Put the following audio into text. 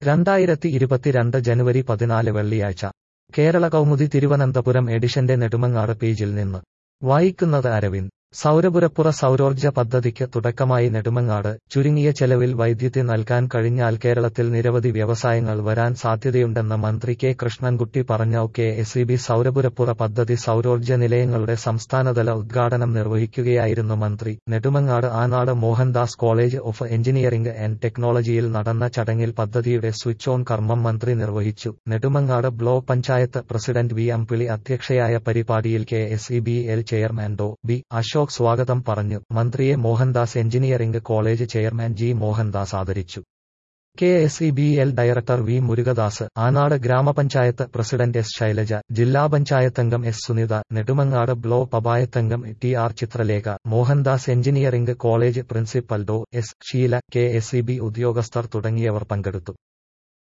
രണ്ടായിരത്തി ഇരുപത്തിരണ്ട് ജനുവരി പതിനാല് വെള്ളിയാഴ്ച കേരള കൗമുദി തിരുവനന്തപുരം എഡിഷന്റെ നെടുമങ്ങാട് പേജിൽ നിന്ന് വായിക്കുന്നത് അരവിന്ദ് സൗരപുരപ്പുറ സൗരോർജ്ജ പദ്ധതിക്ക് തുടക്കമായി നെടുമങ്ങാട് ചുരുങ്ങിയ ചെലവിൽ വൈദ്യുതി നൽകാൻ കഴിഞ്ഞാൽ കേരളത്തിൽ നിരവധി വ്യവസായങ്ങൾ വരാൻ സാധ്യതയുണ്ടെന്ന് മന്ത്രി കെ കൃഷ്ണൻകുട്ടി പറഞ്ഞു കെ എസ് ഇ ബി സൗരപുരപ്പുറ പദ്ധതി സൗരോർജ്ജ നിലയങ്ങളുടെ സംസ്ഥാനതല ഉദ്ഘാടനം നിർവഹിക്കുകയായിരുന്നു മന്ത്രി Nedumangad Anad Mohandas college of engineering and ടെക്നോളജിയിൽ നടന്ന ചടങ്ങിൽ പദ്ധതിയുടെ സ്വിച്ച് ഓൺ കർമ്മം മന്ത്രി നിർവഹിച്ചു Nedumangad block panchayat president V Ambili അധ്യക്ഷയായ പരിപാടിയിൽ K S E B L chairman Dr B Ashok സ്വാഗതം പറഞ്ഞു മന്ത്രിയെ Mohandas engineering college chairman G Mohandas ആദരിച്ചു K S E B L director V Murukadas Anad ഗ്രാമപഞ്ചായത്ത് പ്രസിഡന്റ് എസ് ശൈലജ ജില്ലാ പഞ്ചായത്തംഗം എസ് സുനിത നെടുമങ്ങാട് ബ്ലോക്ക് പഞ്ചായത്തംഗം T R Chithralekha Mohandas engineering college principal Dr S Sheela K S E B ഉദ്യോഗസ്ഥർ തുടങ്ങിയവർ പങ്കെടുത്തു